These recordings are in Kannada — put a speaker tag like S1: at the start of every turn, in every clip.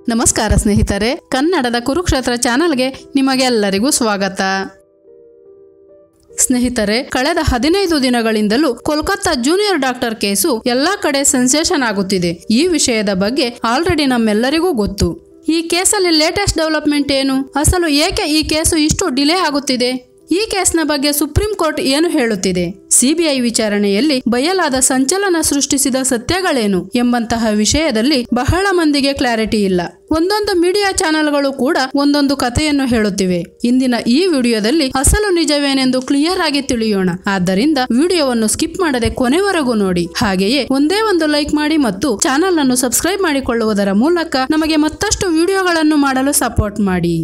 S1: ನಮಸ್ಕಾರ ಸ್ನೇಹಿತರೆ ಕನ್ನಡದ ಕುರುಕ್ಷೇತ್ರ ಚಾನಲ್ಗೆ ನಿಮಗೆಲ್ಲರಿಗೂ ಸ್ವಾಗತ ಸ್ನೇಹಿತರೆ ಕಳೆದ ಹದಿನೈದು ದಿನಗಳಿಂದಲೂ ಕೋಲ್ಕತ್ತಾ ಜೂನಿಯರ್ ಡಾಕ್ಟರ್ ಕೇಸು ಎಲ್ಲಾ ಕಡೆ ಸೆನ್ಸೇಷನ್ ಆಗುತ್ತಿದೆ ಈ ವಿಷಯದ ಬಗ್ಗೆ ಆಲ್ರೆಡಿ ನಮ್ಮೆಲ್ಲರಿಗೂ ಗೊತ್ತು ಈ ಕೇಸಲ್ಲಿ ಲೇಟೆಸ್ಟ್ ಡೆವಲಪ್ಮೆಂಟ್ ಏನು ಅಸಲು ಏಕೆ ಈ ಕೇಸು ಇಷ್ಟು ಡಿಲೇ ಆಗುತ್ತಿದೆ ಈ ಕೇಸ್ನ ಬಗ್ಗೆ ಸುಪ್ರೀಂ ಕೋರ್ಟ್ ಏನು ಹೇಳುತ್ತಿದೆ ಸಿಬಿಐ ವಿಚಾರಣೆಯಲ್ಲಿ ಬಯಲಾದ ಸಂಚಲನ ಸೃಷ್ಟಿಸಿದ ಸತ್ಯಗಳೇನು ಎಂಬಂತಹ ವಿಷಯದಲ್ಲಿ ಬಹಳ ಮಂದಿಗೆ ಕ್ಲಾರಿಟಿ ಇಲ್ಲ ಒಂದೊಂದು ಮೀಡಿಯಾ ಚಾನೆಲ್ಗಳು ಕೂಡ ಒಂದೊಂದು ಕಥೆಯನ್ನು ಹೇಳುತ್ತಿವೆ ಇಂದಿನ ಈ ವಿಡಿಯೋದಲ್ಲಿ ಅಸಲು ನಿಜವೇನೆಂದು ಕ್ಲಿಯರ್ ಆಗಿ ತಿಳಿಯೋಣ ಆದ್ದರಿಂದ ವಿಡಿಯೋವನ್ನು ಸ್ಕಿಪ್ ಮಾಡದೆ ಕೊನೆವರೆಗೂ ನೋಡಿ ಹಾಗೆಯೇ ಒಂದೇ ಒಂದು ಲೈಕ್ ಮಾಡಿ ಮತ್ತು ಚಾನೆಲ್ ಅನ್ನು ಸಬ್ಸ್ಕ್ರೈಬ್ ಮಾಡಿಕೊಳ್ಳುವುದರ ಮೂಲಕ ನಮಗೆ ಮತ್ತಷ್ಟು ವಿಡಿಯೋಗಳನ್ನು ಮಾಡಲು ಸಪೋರ್ಟ್ ಮಾಡಿ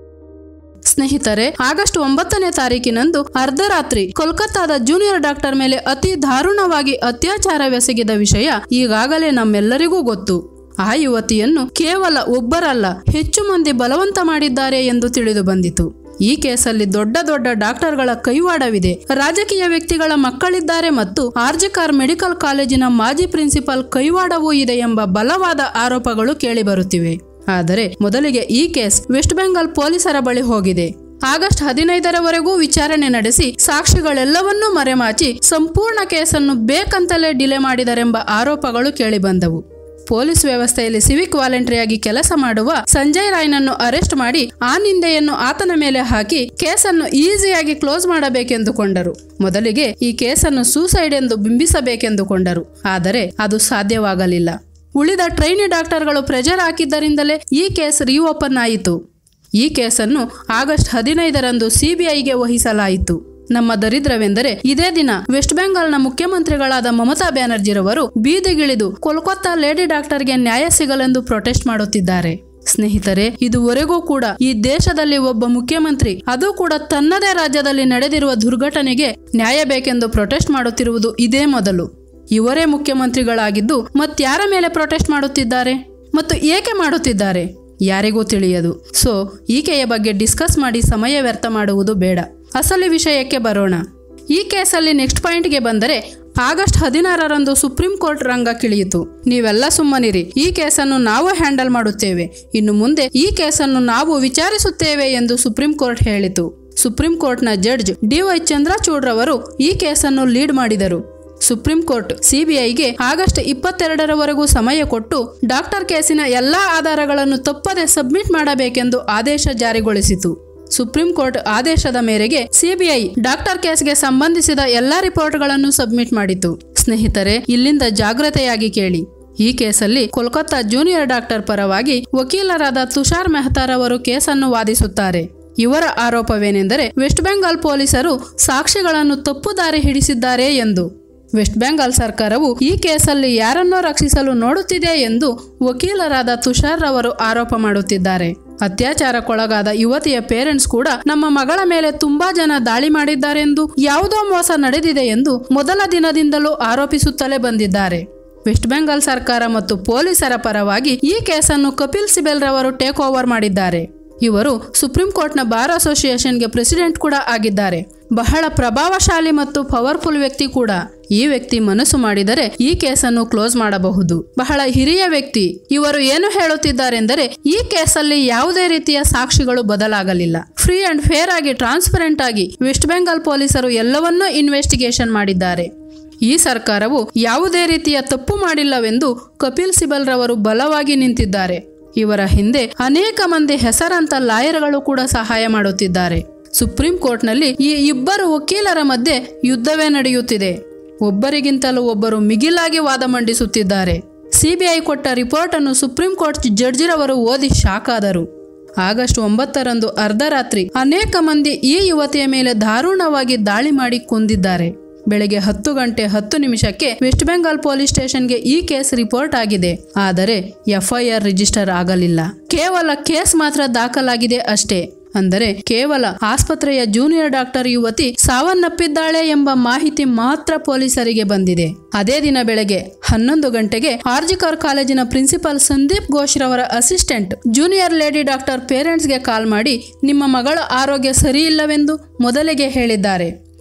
S1: ಸ್ನೇಹಿತರೆ ಆಗಸ್ಟ್ ಒಂಬತ್ತನೇ ತಾರೀಕಿನಂದು ಅರ್ಧರಾತ್ರಿ ಕೋಲ್ಕತ್ತಾದ ಜೂನಿಯರ್ ಡಾಕ್ಟರ್ ಮೇಲೆ ಅತಿ ದಾರುಣವಾಗಿ ಅತ್ಯಾಚಾರವೆಸಗಿದ ವಿಷಯ ಈಗಾಗಲೇ ನಮ್ಮೆಲ್ಲರಿಗೂ ಗೊತ್ತು ಆ ಯುವತಿಯನ್ನು ಕೇವಲ ಒಬ್ಬರಲ್ಲ ಹೆಚ್ಚು ಮಂದಿ ಬಲವಂತ ಮಾಡಿದ್ದಾರೆ ಎಂದು ತಿಳಿದು ಬಂದಿತು ಈ ಕೇಸಲ್ಲಿ ದೊಡ್ಡ ದೊಡ್ಡ ಡಾಕ್ಟರ್ಗಳ ಕೈವಾಡವಿದೆ ರಾಜಕೀಯ ವ್ಯಕ್ತಿಗಳ ಮಕ್ಕಳಿದ್ದಾರೆ ಮತ್ತು ಆರ್ಜಿಕಾರ್ ಮೆಡಿಕಲ್ ಕಾಲೇಜಿನ ಮಾಜಿ ಪ್ರಿನ್ಸಿಪಾಲ್ ಕೈವಾಡವೂ ಇದೆ ಎಂಬ ಬಲವಾದ ಆರೋಪಗಳು ಕೇಳಿಬರುತ್ತಿವೆ ಆದರೆ ಮೊದಲಿಗೆ ಈ ಕೇಸ್ ವೆಸ್ಟ್ ಬೆಂಗಾಲ್ ಪೊಲೀಸರ ಬಳಿ ಹೋಗಿದೆ ಆಗಸ್ಟ್ ಹದಿನೈದರವರೆಗೂ ವಿಚಾರಣೆ ನಡೆಸಿ ಸಾಕ್ಷಿಗಳೆಲ್ಲವನ್ನೂ ಮರೆಮಾಚಿ ಸಂಪೂರ್ಣ ಕೇಸನ್ನು ಬೇಕಂತಲೇ ಡಿಲೆ ಮಾಡಿದರೆಂಬ ಆರೋಪಗಳು ಕೇಳಿಬಂದವು ಪೊಲೀಸ್ ವ್ಯವಸ್ಥೆಯಲ್ಲಿ ಸಿವಿಕ್ ವಾಲಂಟರಿಯಾಗಿ ಕೆಲಸ ಮಾಡುವ ಸಂಜಯ್ ರಾಯ್ನನ್ನು ಅರೆಸ್ಟ್ ಮಾಡಿ ಆ ನಿಂದೆಯನ್ನು ಆತನ ಮೇಲೆ ಹಾಕಿ ಕೇಸನ್ನು ಈಸಿಯಾಗಿ ಕ್ಲೋಸ್ ಮಾಡಬೇಕೆಂದುಕೊಂಡರು ಮೊದಲಿಗೆ ಈ ಕೇಸನ್ನು ಸೂಸೈಡ್ ಎಂದು ಬಿಂಬಿಸಬೇಕೆಂದುಕೊಂಡರು ಆದರೆ ಅದು ಸಾಧ್ಯವಾಗಲಿಲ್ಲ ಉಳಿದ ಟ್ರೈನಿ ಡಾಕ್ಟರ್ಗಳು ಪ್ರೆಜರ್ ಹಾಕಿದ್ದರಿಂದಲೇ ಈ ಕೇಸ್ ರೀಓಪನ್ ಆಯಿತು ಈ ಕೇಸನ್ನು ಆಗಸ್ಟ್ ಹದಿನೈದರಂದು ಸಿಬಿಐಗೆ ವಹಿಸಲಾಯಿತು ನಮ್ಮ ದರಿದ್ರವೆಂದರೆ ಇದೇ ದಿನ ವೆಸ್ಟ್ ಬೆಂಗಾಲ್ನ ಮುಖ್ಯಮಂತ್ರಿಗಳಾದ ಮಮತಾ ಬ್ಯಾನರ್ಜಿರವರು ಬೀದಿಗಿಳಿದು ಕೋಲ್ಕತ್ತಾ ಲೇಡಿ ಡಾಕ್ಟರ್ಗೆ ನ್ಯಾಯ ಸಿಗಲೆಂದು ಪ್ರೊಟೆಸ್ಟ್ ಮಾಡುತ್ತಿದ್ದಾರೆ ಸ್ನೇಹಿತರೆ ಇದುವರೆಗೂ ಕೂಡ ಈ ದೇಶದಲ್ಲಿ ಒಬ್ಬ ಮುಖ್ಯಮಂತ್ರಿ ಅದು ಕೂಡ ತನ್ನದೇ ರಾಜ್ಯದಲ್ಲಿ ನಡೆದಿರುವ ದುರ್ಘಟನೆಗೆ ನ್ಯಾಯ ಬೇಕೆಂದು ಪ್ರೊಟೆಸ್ಟ್ ಮಾಡುತ್ತಿರುವುದು ಇದೇ ಮೊದಲು ಇವರೇ ಮುಖ್ಯಮಂತ್ರಿಗಳಾಗಿದ್ದು ಮತ್ಯಾರ ಮೇಲೆ ಪ್ರೊಟೆಸ್ಟ್ ಮಾಡುತ್ತಿದ್ದಾರೆ ಮತ್ತು ಏಕೆ ಮಾಡುತ್ತಿದ್ದಾರೆ ಯಾರಿಗೂ ತಿಳಿಯದು ಸೊ ಈಕೆಯ ಬಗ್ಗೆ ಡಿಸ್ಕಸ್ ಮಾಡಿ ಸಮಯ ವ್ಯರ್ಥ ಮಾಡುವುದು ಬೇಡ ಅಸಲಿ ವಿಷಯಕ್ಕೆ ಬರೋಣ ಈ ಕೇಸಲ್ಲಿ ನೆಕ್ಸ್ಟ್ ಪಾಯಿಂಟ್ಗೆ ಬಂದರೆ ಆಗಸ್ಟ್ ಹದಿನಾರರಂದು ಸುಪ್ರೀಂ ಕೋರ್ಟ್ ರಂಗ kiಳಿಯಿತು ನೀವೆಲ್ಲ ಸುಮ್ಮನಿರಿ ಈ ಕೇಸನ್ನು ನಾವು ಹ್ಯಾಂಡಲ್ ಮಾಡುತ್ತೇವೆ ಇನ್ನು ಮುಂದೆ ಈ ಕೇಸನ್ನು ನಾವು ವಿಚಾರಿಸುತ್ತೇವೆ ಎಂದು ಸುಪ್ರೀಂ ಕೋರ್ಟ್ ಹೇಳಿತು ಸುಪ್ರೀಂ ಕೋರ್ಟ್ನ ಜಡ್ಜ್ ಡಿ ವೈ ಚಂದ್ರಚೂಡ್ರವರು ಈ ಕೇಸನ್ನು ಲೀಡ್ ಮಾಡಿದರು ಸುಪ್ರೀಂ ಕೋರ್ಟ್ ಸಿಬಿಐಗೆ ಆಗಸ್ಟ್ ಇಪ್ಪತ್ತೆರಡರವರೆಗೂ ಸಮಯ ಕೊಟ್ಟು ಡಾಕ್ಟರ್ ಕೇಸಿನ ಎಲ್ಲಾ ಆಧಾರಗಳನ್ನು ತಪ್ಪದೆ ಸಬ್ಮಿಟ್ ಮಾಡಬೇಕೆಂದು ಆದೇಶ ಜಾರಿಗೊಳಿಸಿತು ಸುಪ್ರೀಂ ಕೋರ್ಟ್ ಆದೇಶದ ಮೇರೆಗೆ ಸಿಬಿಐ ಡಾಕ್ಟರ್ ಕೇಸ್ಗೆ ಸಂಬಂಧಿಸಿದ ಎಲ್ಲಾ ರಿಪೋರ್ಟ್ಗಳನ್ನು ಸಬ್ಮಿಟ್ ಮಾಡಿತು ಸ್ನೇಹಿತರೆ ಇಲ್ಲಿಂದ ಜಾಗ್ರತೆಯಾಗಿ ಕೇಳಿ ಈ ಕೇಸಲ್ಲಿ ಕೋಲ್ಕತ್ತಾ ಜೂನಿಯರ್ ಡಾಕ್ಟರ್ ಪರವಾಗಿ ವಕೀಲರಾದ ತುಷಾರ್ ಮೆಹ್ತಾರವರು ಕೇಸನ್ನು ವಾದಿಸುತ್ತಾರೆ ಇವರ ಆರೋಪವೇನೆಂದರೆ ವೆಸ್ಟ್ ಬೆಂಗಾಲ್ ಪೊಲೀಸರು ಸಾಕ್ಷಿಗಳನ್ನು ತಪ್ಪು ದಾರಿ ಹಿಡಿಸಿದ್ದಾರೆ ಎಂದು ವೆಸ್ಟ್ ಬೆಂಗಾಲ್ ಸರ್ಕಾರವು ಈ ಕೇಸಲ್ಲಿ ಯಾರನ್ನೋ ರಕ್ಷಿಸಲು ನೋಡುತ್ತಿದೆ ಎಂದು ವಕೀಲರಾದ ತುಷಾರ್ ರವರು ಆರೋಪ ಮಾಡುತ್ತಿದ್ದಾರೆ ಅತ್ಯಾಚಾರಕ್ಕೊಳಗಾದ ಯುವತಿಯ ಪೇರೆಂಟ್ಸ್ ಕೂಡ ನಮ್ಮ ಮಗಳ ಮೇಲೆ ತುಂಬಾ ಜನ ದಾಳಿ ಮಾಡಿದ್ದಾರೆಂದು ಯಾವುದೋ ಮೋಸ ನಡೆದಿದೆ ಎಂದು ಮೊದಲ ದಿನದಿಂದಲೂ ಆರೋಪಿಸುತ್ತಲೇ ಬಂದಿದ್ದಾರೆ ವೆಸ್ಟ್ ಬೆಂಗಾಲ್ ಸರ್ಕಾರ ಮತ್ತು ಪೊಲೀಸರ ಪರವಾಗಿ ಈ ಕೇಸನ್ನು ಕಪಿಲ್ ಸಿಬೆಲ್ ರವರು ಟೇಕ್ ಓವರ್ ಮಾಡಿದ್ದಾರೆ ಇವರು ಸುಪ್ರೀಂ ಕೋರ್ಟ್ನ ಬಾರ್ ಅಸೋಸಿಯೇಷನ್ಗೆ ಪ್ರೆಸಿಡೆಂಟ್ ಕೂಡ ಆಗಿದ್ದಾರೆ ಬಹಳ ಪ್ರಭಾವಶಾಲಿ ಮತ್ತು ಪವರ್ಫುಲ್ ವ್ಯಕ್ತಿ ಕೂಡ ಈ ವ್ಯಕ್ತಿ ಮನಸ್ಸು ಮಾಡಿದರೆ ಈ ಕೇಸನ್ನು ಕ್ಲೋಸ್ ಮಾಡಬಹುದು ಬಹಳ ಹಿರಿಯ ವ್ಯಕ್ತಿ ಇವರು ಏನು ಹೇಳುತ್ತಿದ್ದಾರೆಂದರೆ ಈ ಕೇಸಲ್ಲಿ ಯಾವುದೇ ರೀತಿಯ ಸಾಕ್ಷಿಗಳು ಬದಲಾಗಲಿಲ್ಲ ಫ್ರೀ ಅಂಡ್ ಫೇರ್ ಆಗಿ ಟ್ರಾನ್ಸ್ಪರೆಂಟ್ ಆಗಿ ವೆಸ್ಟ್ ಬೆಂಗಾಲ್ ಪೊಲೀಸರು ಎಲ್ಲವನ್ನೂ ಇನ್ವೆಸ್ಟಿಗೇಷನ್ ಮಾಡಿದ್ದಾರೆ ಈ ಸರ್ಕಾರವು ಯಾವುದೇ ರೀತಿಯ ತಪ್ಪು ಮಾಡಿಲ್ಲವೆಂದು ಕಪಿಲ್ ಸಿಬಲ್ ರವರು ಬಲವಾಗಿ ನಿಂತಿದ್ದಾರೆ ಇವರ ಹಿಂದೆ ಅನೇಕ ಮಂದಿ ಹೆಸರಂತ ಲಾಯರ್ಗಳು ಕೂಡ ಸಹಾಯ ಮಾಡುತ್ತಿದ್ದಾರೆ ಸುಪ್ರೀಂ ಕೋರ್ಟ್ನಲ್ಲಿ ಈ ಇಬ್ಬರು ವಕೀಲರ ಮಧ್ಯೆ ಯುದ್ಧವೇ ನಡೆಯುತ್ತಿದೆ ಒಬ್ಬರಿಗಿಂತಲೂ ಒಬ್ಬರು ಮಿಗಿಲಾಗಿ ವಾದ ಮಂಡಿಸುತ್ತಿದ್ದಾರೆ ಸಿಬಿಐ ಕೊಟ್ಟ ರಿಪೋರ್ಟ್ ಅನ್ನು ಸುಪ್ರೀಂ ಕೋರ್ಟ್ ಜಡ್ಜಿರವರು ಓದಿ ಶಾಕ್ ಆದರು ಆಗಸ್ಟ್ ಒಂಬತ್ತರಂದು ಅರ್ಧರಾತ್ರಿ ಅನೇಕ ಮಂದಿ ಈ ಯುವತಿಯ ಮೇಲೆ ದಾರುಣವಾಗಿ ದಾಳಿ ಮಾಡಿ ಕೊಂದಿದ್ದಾರೆ ಬೆಳಗ್ಗೆ ಹತ್ತು ಗಂಟೆ ಹತ್ತು ನಿಮಿಷಕ್ಕೆ ವೆಸ್ಟ್ ಬೆಂಗಾಲ್ ಪೊಲೀಸ್ ಸ್ಟೇಷನ್ಗೆ ಈ ಕೇಸ್ ರಿಪೋರ್ಟ್ ಆಗಿದೆ ಆದರೆ ಎಫ್ಐಆರ್ ರಿಜಿಸ್ಟರ್ ಆಗಲಿಲ್ಲ ಕೇವಲ ಕೇಸ್ ಮಾತ್ರ ದಾಖಲಾಗಿದೆ ಅಷ್ಟೇ ಅಂದರೆ ಕೇವಲ ಆಸ್ಪತ್ರೆಯ ಜೂನಿಯರ್ ಡಾಕ್ಟರ್ ಯುವತಿ ಸಾವನ್ನಪ್ಪಿದ್ದಾಳೆ ಎಂಬ ಮಾಹಿತಿ ಮಾತ್ರ ಪೊಲೀಸರಿಗೆ ಬಂದಿದೆ ಅದೇ ದಿನ ಬೆಳಗ್ಗೆ ಹನ್ನೊಂದು ಗಂಟೆಗೆ ಆರ್ಜಿಕಾರ್ ಕಾಲೇಜಿನ ಪ್ರಿನ್ಸಿಪಾಲ್ ಸಂದೀಪ್ ಘೋಷ್ ರವರ ಅಸಿಸ್ಟೆಂಟ್ ಜೂನಿಯರ್ ಲೇಡಿ ಡಾಕ್ಟರ್ ಪೇರೆಂಟ್ಸ್ಗೆ ಕಾಲ್ ಮಾಡಿ ನಿಮ್ಮ ಮಗಳ ಆರೋಗ್ಯ ಸರಿಯಿಲ್ಲವೆಂದು ಮೊದಲಿಗೆ ಹೇಳಿದ್ದಾರೆ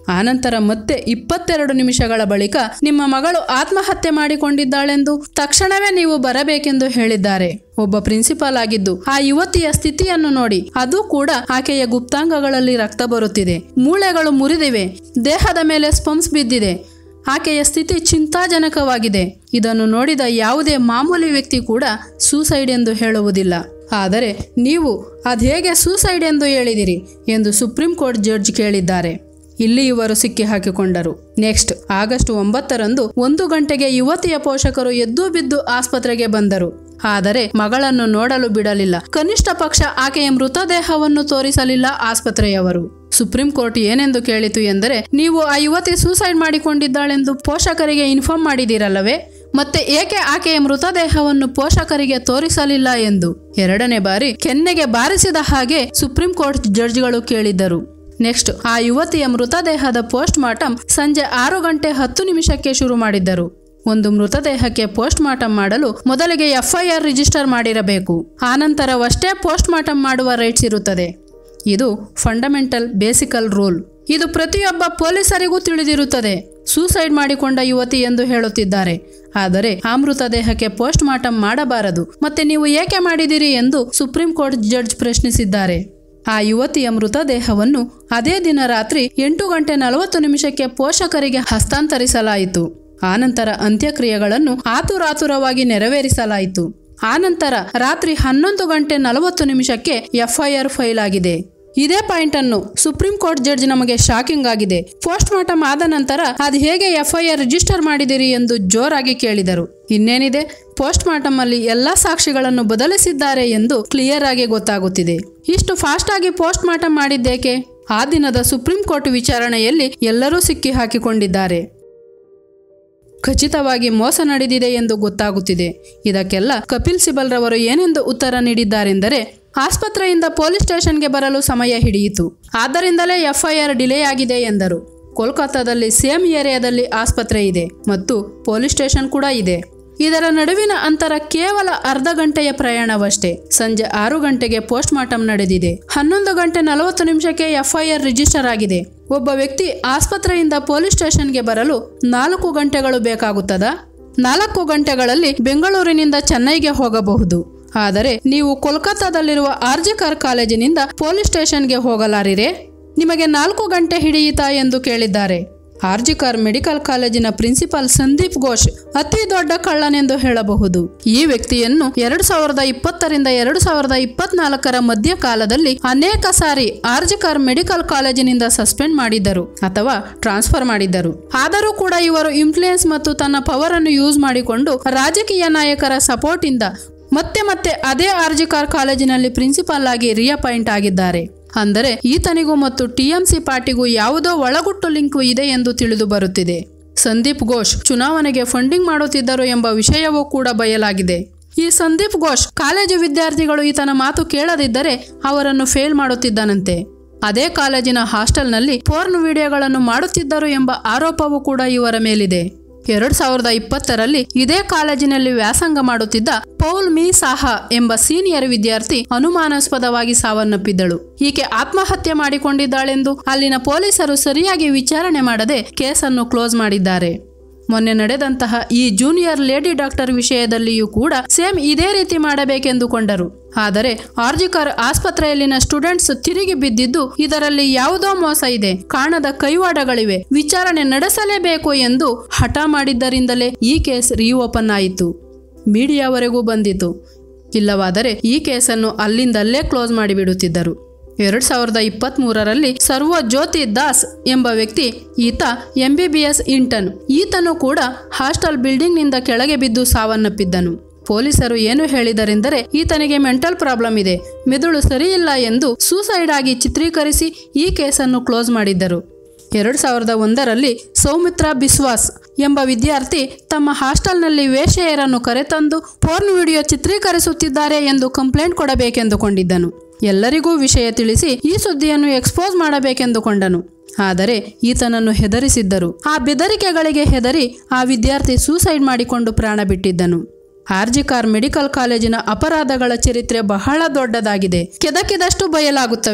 S1: ಆನಂತರ ಮತ್ತೆ ಇಪ್ಪತ್ತೆರಡು ನಿಮಿಷಗಳ ಬಳಿಕ ನಿಮ್ಮ ಮಗಳು ಆತ್ಮಹತ್ಯೆ ಮಾಡಿಕೊಂಡಿದ್ದಾಳೆಂದು ತಕ್ಷಣವೇ ನೀವು ಬರಬೇಕೆಂದು ಹೇಳಿದ್ದಾರೆ ಒಬ್ಬ ಪ್ರಿನ್ಸಿಪಾಲ್ ಆಗಿದ್ದು ಆ ಯುವತಿಯ ಸ್ಥಿತಿಯನ್ನು ನೋಡಿ ಅದು ಕೂಡ ಆಕೆಯ ಗುಪ್ತಾಂಗಗಳಲ್ಲಿ ರಕ್ತ ಬರುತ್ತಿದೆ ಮೂಳೆಗಳು ಮುರಿದಿವೆ ದೇಹದ ಮೇಲೆ ಸ್ಪಂಸ್ ಬಿದ್ದಿದೆ ಆಕೆಯ ಸ್ಥಿತಿ ಚಿಂತಾಜನಕವಾಗಿದೆ ಇದನ್ನು ನೋಡಿದ ಯಾವುದೇ ಮಾಮೂಲಿ ವ್ಯಕ್ತಿ ಕೂಡ ಸೂಸೈಡ್ ಎಂದು ಹೇಳುವುದಿಲ್ಲ ಆದರೆ ನೀವು ಅದೇಗೆ ಸೂಸೈಡ್ ಎಂದು ಹೇಳಿದಿರಿ ಎಂದು ಸುಪ್ರೀಂ ಕೋರ್ಟ್ ಜಡ್ಜ್ ಕೇಳಿದ್ದಾರೆ ಇಲ್ಲಿ ಇವರು ಸಿಕ್ಕಿ ಹಾಕಿಕೊಂಡರು ನೆಕ್ಸ್ಟ್ ಆಗಸ್ಟ್ ಒಂಬತ್ತರಂದು ಒಂದು ಗಂಟೆಗೆ ಯುವತಿಯ ಪೋಷಕರು ಎದ್ದು ಬಿದ್ದು ಆಸ್ಪತ್ರೆಗೆ ಬಂದರು ಆದರೆ ಮಗಳನ್ನು ನೋಡಲು ಬಿಡಲಿಲ್ಲ ಕನಿಷ್ಠ ಪಕ್ಷ ಆಕೆಯ ಮೃತದೇಹವನ್ನು ತೋರಿಸಲಿಲ್ಲ ಆಸ್ಪತ್ರೆಯವರು ಸುಪ್ರೀಂ ಕೋರ್ಟ್ ಏನೆಂದು ಕೇಳಿತು ಎಂದರೆ ನೀವು ಆ ಯುವತಿ ಸೂಸೈಡ್ ಮಾಡಿಕೊಂಡಿದ್ದಾಳೆಂದು ಪೋಷಕರಿಗೆ ಇನ್ಫಾರ್ಮ್ ಮಾಡಿದಿರಲ್ಲವೇ ಮತ್ತೆ ಏಕೆ ಆಕೆಯ ಮೃತದೇಹವನ್ನು ಪೋಷಕರಿಗೆ ತೋರಿಸಲಿಲ್ಲ ಎಂದು ಎರಡನೇ ಬಾರಿ ಕೆನ್ನೆಗೆ ಬಾರಿಸಿದ ಹಾಗೆ ಸುಪ್ರೀಂ ಕೋರ್ಟ್ ಜಡ್ಜ್ಗಳು ಕೇಳಿದ್ದರು ನೆಕ್ಸ್ಟ್ ಆ ಯುವತಿಯ ಮೃತದೇಹದ ಪೋಸ್ಟ್ ಮಾರ್ಟಮ್ ಸಂಜೆ ಆರು ಗಂಟೆ ಹತ್ತು ನಿಮಿಷಕ್ಕೆ ಶುರು ಮಾಡಿದ್ದರು ಒಂದು ಮೃತದೇಹಕ್ಕೆ ಪೋಸ್ಟ್ ಮಾರ್ಟಮ್ ಮಾಡಲು ಮೊದಲಿಗೆ ಎಫ್ಐಆರ್ ರಿಜಿಸ್ಟರ್ ಮಾಡಿರಬೇಕು ಆನಂತರವಷ್ಟೇ ಪೋಸ್ಟ್ ಮಾರ್ಟಮ್ ಮಾಡುವ ರೈಟ್ಸ್ ಇರುತ್ತದೆ ಇದು ಫಂಡಮೆಂಟಲ್ ಬೇಸಿಕಲ್ ರೂಲ್ ಇದು ಪ್ರತಿಯೊಬ್ಬ ಪೊಲೀಸರಿಗೂ ತಿಳಿದಿರುತ್ತದೆ ಸೂಸೈಡ್ ಮಾಡಿಕೊಂಡ ಯುವತಿ ಎಂದು ಹೇಳುತ್ತಿದ್ದಾರೆ ಆದರೆ ಆ ಮೃತದೇಹಕ್ಕೆ ಪೋಸ್ಟ್ ಮಾರ್ಟಮ್ ಮಾಡಬಾರದು ಮತ್ತೆ ನೀವು ಏಕೆ ಮಾಡಿದಿರಿ ಎಂದು ಸುಪ್ರೀಂ ಕೋರ್ಟ್ ಜಡ್ಜ್ ಪ್ರಶ್ನಿಸಿದ್ದಾರೆ ಆ ಯುವತಿಯ ಮೃತದೇಹವನ್ನು ಅದೇ ದಿನ ರಾತ್ರಿ ಎಂಟು ಗಂಟೆ ನಲವತ್ತು ನಿಮಿಷಕ್ಕೆ ಪೋಷಕರಿಗೆ ಹಸ್ತಾಂತರಿಸಲಾಯಿತು ಆನಂತರ ಅಂತ್ಯಕ್ರಿಯೆಗಳನ್ನು ಆತುರಾತುರವಾಗಿ ನೆರವೇರಿಸಲಾಯಿತು ಆನಂತರ ರಾತ್ರಿ ಹನ್ನೊಂದು ಗಂಟೆ ನಲವತ್ತು ನಿಮಿಷಕ್ಕೆ ಎಫ್ಐಆರ್ ಫೈಲ್ ಆಗಿದೆ ಇದೇ ಪಾಯಿಂಟ್ ಅನ್ನು ಸುಪ್ರೀಂ ಕೋರ್ಟ್ ಜಡ್ಜ್ ನಮಗೆ ಶಾಕಿಂಗ್ ಆಗಿದೆ ಪೋಸ್ಟ್ ಮಾರ್ಟಮ್ ಆದ ನಂತರ ಅದು ಹೇಗೆ ಎಫ್ಐಆರ್ ರಿಜಿಸ್ಟರ್ ಮಾಡಿದಿರಿ ಎಂದು ಜೋರಾಗಿ ಕೇಳಿದರು ಇನ್ನೇನಿದೆ ಪೋಸ್ಟ್ ಮಾರ್ಟಮ್ ಅಲ್ಲಿ ಎಲ್ಲಾ ಸಾಕ್ಷಿಗಳನ್ನು ಬದಲಿಸಿದ್ದಾರೆ ಎಂದು ಕ್ಲಿಯರ್ ಆಗಿ ಗೊತ್ತಾಗುತ್ತಿದೆ ಇಷ್ಟು ಫಾಸ್ಟ್ ಆಗಿ ಪೋಸ್ಟ್ ಮಾರ್ಟಮ್ ಮಾಡಿದ್ದೇಕೆ ಆ ದಿನದ ಸುಪ್ರೀಂ ಕೋರ್ಟ್ ವಿಚಾರಣೆಯಲ್ಲಿ ಎಲ್ಲರೂ ಸಿಕ್ಕಿ ಹಾಕಿಕೊಂಡಿದ್ದಾರೆ ಖಚಿತವಾಗಿ ಮೋಸ ನಡೆದಿದೆ ಎಂದು ಗೊತ್ತಾಗುತ್ತಿದೆ ಇದಕ್ಕೆಲ್ಲ ಕಪಿಲ್ ಸಿಬಲ್ ರವರು ಏನೆಂದು ಉತ್ತರ ನೀಡಿದ್ದಾರೆಂದರೆ ಆಸ್ಪತ್ರೆಯಿಂದ ಪೊಲೀಸ್ ಸ್ಟೇಷನ್ಗೆ ಬರಲು ಸಮಯ ಹಿಡಿಯಿತು ಆದ್ದರಿಂದಲೇ ಎಫ್ಐಆರ್ ಡಿಲೇ ಆಗಿದೆ ಎಂದರು ಕೋಲ್ಕತ್ತಾದಲ್ಲಿ ಸೇಮ್ ಏರಿಯಾದಲ್ಲಿ ಆಸ್ಪತ್ರೆ ಇದೆ ಮತ್ತು ಪೊಲೀಸ್ ಸ್ಟೇಷನ್ ಕೂಡ ಇದೆ ಇದರ ನಡುವಿನ ಅಂತರ ಕೇವಲ ಅರ್ಧ ಗಂಟೆಯ ಪ್ರಯಾಣವಷ್ಟೇ ಸಂಜೆ ಆರು ಗಂಟೆಗೆ ಪೋಸ್ಟ್ ಮಾರ್ಟಮ್ ನಡೆದಿದೆ ಹನ್ನೊಂದು ಗಂಟೆ ನಲವತ್ತು ನಿಮಿಷಕ್ಕೆ ಎಫ್ಐಆರ್ ರಿಜಿಸ್ಟರ್ ಆಗಿದೆ ಒಬ್ಬ ವ್ಯಕ್ತಿ ಆಸ್ಪತ್ರೆಯಿಂದ ಪೊಲೀಸ್ ಸ್ಟೇಷನ್ಗೆ ಬರಲು ನಾಲ್ಕು ಗಂಟೆಗಳು ಬೇಕಾಗುತ್ತದಾ ನಾಲ್ಕು ಗಂಟೆಗಳಲ್ಲಿ ಬೆಂಗಳೂರಿನಿಂದ ಚೆನ್ನೈಗೆ ಹೋಗಬಹುದು ಆದರೆ ನೀವು ಕೋಲ್ಕತ್ತಾದಲ್ಲಿರುವ ಆರ್ಜಿಕರ್ ಕಾಲೇಜಿನಿಂದ ಪೊಲೀಸ್ ಸ್ಟೇಷನ್ಗೆ ಹೋಗಲಾರಿರೆ ನಿಮಗೆ ನಾಲ್ಕು ಗಂಟೆ ಹಿಡಿಯಿತಾ ಎಂದು ಕೇಳಿದ್ದಾರೆ ಆರ್ಜಿಕಾರ್ ಮೆಡಿಕಲ್ ಕಾಲೇಜಿನ ಪ್ರಿನ್ಸಿಪಾಲ್ ಸಂದೀಪ್ ಘೋಷ್ ಅತಿ ದೊಡ್ಡ ಕಳ್ಳನೆಂದು ಹೇಳಬಹುದು ಈ ವ್ಯಕ್ತಿಯನ್ನು ಎರಡು ಸಾವಿರದ ಇಪ್ಪತ್ತರಿಂದ ಎರಡು ಸಾವಿರದ ಇಪ್ಪತ್ನಾಲ್ಕರ ಮಧ್ಯಕಾಲದಲ್ಲಿ ಅನೇಕ ಸಾರಿ ಆರ್ಜಿಕಾರ್ ಮೆಡಿಕಲ್ ಕಾಲೇಜಿನಿಂದ ಸಸ್ಪೆಂಡ್ ಮಾಡಿದ್ದರು ಅಥವಾ ಟ್ರಾನ್ಸ್ಫರ್ ಮಾಡಿದ್ದರು ಆದರೂ ಕೂಡ ಇವರು ಇನ್ಫ್ಲೂಯೆನ್ಸ್ ಮತ್ತು ತನ್ನ ಪವರ್ ಅನ್ನು ಯೂಸ್ ಮಾಡಿಕೊಂಡು ರಾಜಕೀಯ ನಾಯಕರ ಸಪೋರ್ಟ್ ಇಂದ ಮತ್ತೆ ಮತ್ತೆ ಅದೇ ಆರ್ಜಿಕಾರ್ ಕಾಲೇಜಿನಲ್ಲಿ ಪ್ರಿನ್ಸಿಪಾಲ್ ಆಗಿ ರಿಯಪಾಯಿಂಟ್ ಆಗಿದ್ದಾರೆ ಅಂದರೆ ಈತನಿಗೂ ಮತ್ತು ಟಿಎಂಸಿ ಪಾರ್ಟಿಗೂ ಯಾವುದೋ ಒಳಗುಟ್ಟು ಲಿಂಕ್ ಇದೆ ಎಂದು ತಿಳಿದು ಬರುತ್ತಿದೆ ಸಂದೀಪ್ ಘೋಷ್ ಚುನಾವಣೆಗೆ ಫಂಡಿಂಗ್ ಮಾಡುತ್ತಿದ್ದರು ಎಂಬ ವಿಷಯವೂ ಕೂಡ ಬಯಲಾಗಿದೆ ಈ ಸಂದೀಪ್ ಘೋಷ್ ಕಾಲೇಜು ವಿದ್ಯಾರ್ಥಿಗಳು ಈತನ ಮಾತು ಕೇಳದಿದ್ದರೆ ಅವರನ್ನು ಫೇಲ್ ಮಾಡುತ್ತಿದ್ದನಂತೆ ಅದೇ ಕಾಲೇಜಿನ ಹಾಸ್ಟೆಲ್ನಲ್ಲಿ ಪೋರ್ನ್ ವಿಡಿಯೋಗಳನ್ನು ಮಾಡುತ್ತಿದ್ದರು ಎಂಬ ಆರೋಪವೂ ಕೂಡ ಇವರ ಮೇಲಿದೆ ಎರಡ್ ಸಾವಿರದ ಇಪ್ಪತ್ತರಲ್ಲಿ ಇದೇ ಕಾಲೇಜಿನಲ್ಲಿ ವ್ಯಾಸಂಗ ಮಾಡುತ್ತಿದ್ದ ಪೌಲ್ ಮೀ ಸಾಹಾ ಎಂಬ ಸೀನಿಯರ್ ವಿದ್ಯಾರ್ಥಿ ಅನುಮಾನಾಸ್ಪದವಾಗಿ ಸಾವನ್ನಪ್ಪಿದ್ದಳು ಈಕೆ ಆತ್ಮಹತ್ಯೆ ಮಾಡಿಕೊಂಡಿದ್ದಾಳೆಂದು ಅಲ್ಲಿನ ಪೊಲೀಸರು ಸರಿಯಾಗಿ ವಿಚಾರಣೆ ಮಾಡದೆ ಕೇಸನ್ನು ಕ್ಲೋಸ್ ಮಾಡಿದ್ದಾರೆ ಮೊನ್ನೆ ನಡೆದಂತಹ ಈ ಜೂನಿಯರ್ ಲೇಡಿ ಡಾಕ್ಟರ್ ವಿಷಯದಲ್ಲಿಯೂ ಕೂಡ ಸೇಮ್ ಇದೇ ರೀತಿ ಮಾಡಬೇಕೆಂದುಕೊಂಡರು ಆದರೆ ಆರ್ಜಿಕರ್ ಆಸ್ಪತ್ರೆಯಲ್ಲಿನ ಸ್ಟೂಡೆಂಟ್ಸ್ ತಿರುಗಿ ಬಿದ್ದಿದ್ದು ಇದರಲ್ಲಿ ಯಾವುದೋ ಮೋಸ ಇದೆ ಕಾಣದ ಕೈವಾಡಗಳಿವೆ ವಿಚಾರಣೆ ನಡೆಸಲೇಬೇಕು ಎಂದು ಹಠ ಮಾಡಿದ್ದರಿಂದಲೇ ಈ ಕೇಸ್ ರೀಓಪನ್ ಆಯಿತು ಮೀಡಿಯಾವರೆಗೂ ಬಂದಿತು ಇಲ್ಲವಾದರೆ ಈ ಕೇಸನ್ನು ಅಲ್ಲಿಂದಲ್ಲೇ ಕ್ಲೋಸ್ ಮಾಡಿಬಿಡುತ್ತಿದ್ದರು ಎರಡ್ ಸಾವಿರದ ಇಪ್ಪತ್ತ್ ಮೂರರಲ್ಲಿ ಸರ್ವ ಜ್ಯೋತಿ ದಾಸ್ ಎಂಬ ವ್ಯಕ್ತಿ ಈತ ಎಂಬಿಬಿಎಸ್ ಇಂಟರ್ನ್ ಈತನು ಕೂಡ ಹಾಸ್ಟೆಲ್ ಬಿಲ್ಡಿಂಗ್ನಿಂದ ಕೆಳಗೆ ಬಿದ್ದು ಸಾವನ್ನಪ್ಪಿದ್ದನು ಪೊಲೀಸರು ಏನು ಹೇಳಿದರೆಂದರೆ ಈತನಿಗೆ ಮೆಂಟಲ್ ಪ್ರಾಬ್ಲಮ್ ಇದೆ ಮೆದುಳು ಸರಿಯಿಲ್ಲ ಎಂದು ಸೂಸೈಡ್ ಆಗಿ ಚಿತ್ರೀಕರಿಸಿ ಈ ಕೇಸನ್ನು ಕ್ಲೋಸ್ ಮಾಡಿದ್ದರು ಎರಡು ಸಾವಿರದ ಒಂದರಲ್ಲಿ ಸೌಮಿತ್ರಾ ಬಿಸ್ವಾಸ್ ಎಂಬ ವಿದ್ಯಾರ್ಥಿ ತಮ್ಮ ಹಾಸ್ಟೆಲ್ನಲ್ಲಿ ವೇಶ್ಯೆಯರನ್ನು ಕರೆತಂದು ಪೋರ್ನ್ ವಿಡಿಯೋ ಚಿತ್ರೀಕರಿಸುತ್ತಿದ್ದಾರೆ ಎಂದು ಕಂಪ್ಲೇಂಟ್ ಕೊಡಬೇಕೆಂದುಕೊಂಡಿದ್ದನು ಎಲ್ಲರಿಗೂ ವಿಷಯ ತಿಳಿಸಿ ಈ ಸುದ್ದಿಯನ್ನು ಎಕ್ಸ್ಪೋಸ್ ಮಾಡಬೇಕೆಂದುಕೊಂಡನು ಆದರೆ ಈತನನ್ನು ಹೆದರಿಸಿದ್ದರು ಆ ಬೆದರಿಕೆಗಳಿಗೆ ಹೆದರಿ ಆ ವಿದ್ಯಾರ್ಥಿ ಸೂಸೈಡ್ ಮಾಡಿಕೊಂಡು ಪ್ರಾಣ ಬಿಟ್ಟಿದ್ದನು ಆರ್ಜಿಕಾರ್ ಮೆಡಿಕಲ್ ಕಾಲೇಜಿನ ಅಪರಾಧಗಳ ಚರಿತ್ರೆ ಬಹಳ ದೊಡ್ಡದಾಗಿದೆ ಕೆದಕಿದಷ್ಟು ಬಯಲಾಗುತ್ತವೆ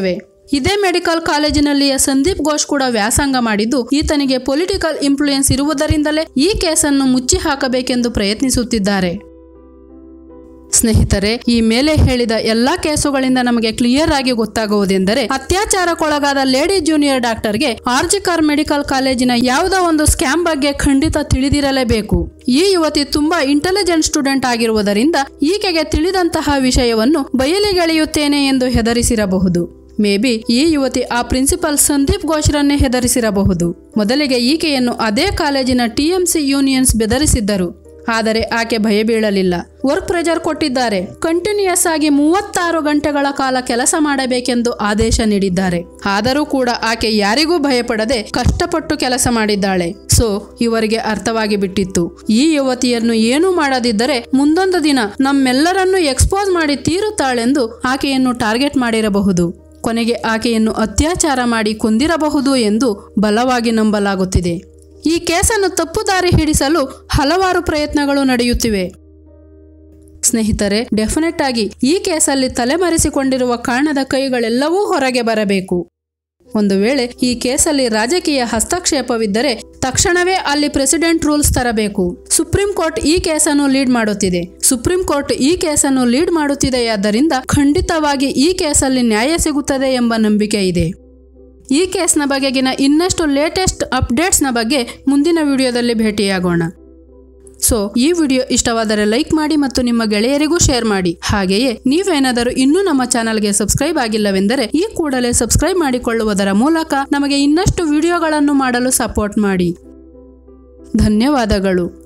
S1: ಇದೇ ಮೆಡಿಕಲ್ ಕಾಲೇಜಿನಲ್ಲಿಯ ಸಂದೀಪ್ ಘೋಷ್ ಕೂಡ ವ್ಯಾಸಂಗ ಮಾಡಿದ್ದು ಈತನಿಗೆ ಪೊಲಿಟಿಕಲ್ ಇನ್ಫ್ಲೂಯೆನ್ಸ್ ಇರುವುದರಿಂದಲೇ ಈ ಕೇಸನ್ನು ಮುಚ್ಚಿ ಹಾಕಬೇಕೆಂದು ಪ್ರಯತ್ನಿಸುತ್ತಿದ್ದಾರೆ ಸ್ನೇಹಿತರೆ ಈ ಮೇಲೆ ಹೇಳಿದ ಎಲ್ಲಾ ಕೇಸುಗಳಿಂದ ನಮಗೆ ಕ್ಲಿಯರ್ ಆಗಿ ಗೊತ್ತಾಗುವುದೆಂದರೆ ಅತ್ಯಾಚಾರಕ್ಕೊಳಗಾದ ಲೇಡಿ ಜೂನಿಯರ್ ಡಾಕ್ಟರ್ಗೆ ಆರ್ಜಿಕಾರ್ ಮೆಡಿಕಲ್ ಕಾಲೇಜಿನ ಯಾವುದೋ ಒಂದು ಸ್ಕ್ಯಾಮ್ ಬಗ್ಗೆ ಖಂಡಿತ ತಿಳಿದಿರಲೇಬೇಕು ಈ ಯುವತಿ ತುಂಬಾ ಇಂಟೆಲಿಜೆಂಟ್ ಸ್ಟೂಡೆಂಟ್ ಆಗಿರುವುದರಿಂದ ಈಕೆಗೆ ತಿಳಿದಂತಹ ವಿಷಯವನ್ನು ಬಯಲಿಗೆಳೆಯುತ್ತೇನೆ ಎಂದು ಹೆದರಿಸಿರಬಹುದು ಮೇ ಬಿ ಈ ಯುವತಿ ಆ ಪ್ರಿನ್ಸಿಪಲ್ ಸಂದೀಪ್ ಘೋಷ್ರನ್ನೇ ಹೆದರಿಸಿರಬಹುದು ಮೊದಲಿಗೆ ಈಕೆಯನ್ನು ಅದೇ ಕಾಲೇಜಿನ ಟಿಎಂಸಿ ಯೂನಿಯನ್ಸ್ ಬೆದರಿಸಿದ್ದರು ಆದರೆ ಆಕೆ ಭಯ ಬೀಳಲಿಲ್ಲ ವರ್ಕ್ ಪ್ರೆಜರ್ ಕೊಟ್ಟಿದ್ದಾರೆ ಕಂಟಿನ್ಯೂಯಸ್ ಆಗಿ ಮೂವತ್ತಾರು ಗಂಟೆಗಳ ಕಾಲ ಕೆಲಸ ಮಾಡಬೇಕೆಂದು ಆದೇಶ ನೀಡಿದ್ದಾರೆ ಆದರೂ ಕೂಡ ಆಕೆ ಯಾರಿಗೂ ಭಯಪಡದೆ ಕಷ್ಟಪಟ್ಟು ಕೆಲಸ ಮಾಡಿದ್ದಾಳೆ ಸೊ ಇವರಿಗೆ ಅರ್ಥವಾಗಿ ಬಿಟ್ಟಿತ್ತು ಈ ಯುವತಿಯನ್ನು ಏನೂ ಮಾಡದಿದ್ದರೆ ಮುಂದೊಂದು ದಿನ ನಮ್ಮೆಲ್ಲರನ್ನೂ ಎಕ್ಸ್ಪೋಸ್ ಮಾಡಿ ತೀರುತ್ತಾಳೆಂದು ಆಕೆಯನ್ನು ಟಾರ್ಗೆಟ್ ಮಾಡಿರಬಹುದು ಕೊನೆಗೆ ಆಕೆಯನ್ನು ಅತ್ಯಾಚಾರ ಮಾಡಿ ಕೊಂದಿರಬಹುದು ಎಂದು ಬಲವಾಗಿ ನಂಬಲಾಗುತ್ತಿದೆ ಈ ಕೇಸನ್ನು ತಪ್ಪುದಾರಿ ಹಿಡಿಸಲು ಹಲವಾರು ಪ್ರಯತ್ನಗಳು ನಡೆಯುತ್ತಿವೆ ಸ್ನೇಹಿತರೆ ಡೆಫಿನೆಟ್ ಆಗಿ ಈ ಕೇಸಲ್ಲಿ ತಲೆಮರೆಸಿಕೊಂಡಿರುವ ಕಾರಣದ ಕೈಗಳೆಲ್ಲವೂ ಹೊರಗೆ ಬರಬೇಕು ಒಂದು ವೇಳೆ ಈ ಕೇಸಲ್ಲಿ ರಾಜಕೀಯ ಹಸ್ತಕ್ಷೇಪವಿದ್ದರೆ ತಕ್ಷಣವೇ ಅಲ್ಲಿ ಪ್ರೆಸಿಡೆಂಟ್ ರೂಲ್ಸ್ ತರಬೇಕು ಸುಪ್ರೀಂ ಕೋರ್ಟ್ ಈ ಕೇಸನ್ನು ಲೀಡ್ ಮಾಡುತ್ತಿದೆ ಸುಪ್ರೀಂ ಕೋರ್ಟ್ ಈ ಕೇಸನ್ನು ಲೀಡ್ ಮಾಡುತ್ತಿದೆಯಾದ್ದರಿಂದ ಖಂಡಿತವಾಗಿ ಈ ಕೇಸಲ್ಲಿ ನ್ಯಾಯ ಸಿಗುತ್ತದೆ ಎಂಬ ನಂಬಿಕೆ ಇದೆ ಈ ಕೇಸ್ನ ಬಗೆಗಿನ ಇನ್ನಷ್ಟು ಲೇಟೆಸ್ಟ್ ಅಪ್ಡೇಟ್ಸ್ನ ಬಗ್ಗೆ ಮುಂದಿನ ವಿಡಿಯೋದಲ್ಲಿ ಭೇಟಿಯಾಗೋಣ ಸೊ ಈ ವಿಡಿಯೋ ಇಷ್ಟವಾದರೆ ಲೈಕ್ ಮಾಡಿ ಮತ್ತು ನಿಮ್ಮ ಗೆಳೆಯರಿಗೂ ಶೇರ್ ಮಾಡಿ ಹಾಗೆಯೇ ನೀವೇನಾದರೂ ಇನ್ನೂ ನಮ್ಮ ಚಾನಲ್ಗೆ ಸಬ್ಸ್ಕ್ರೈಬ್ ಆಗಿಲ್ಲವೆಂದರೆ ಈ ಕೂಡಲೇ ಸಬ್ಸ್ಕ್ರೈಬ್ ಮಾಡಿಕೊಳ್ಳುವುದರ ಮೂಲಕ ನಮಗೆ ಇನ್ನಷ್ಟು ವಿಡಿಯೋಗಳನ್ನು ಮಾಡಲು ಸಪೋರ್ಟ್ ಮಾಡಿ ಧನ್ಯವಾದಗಳು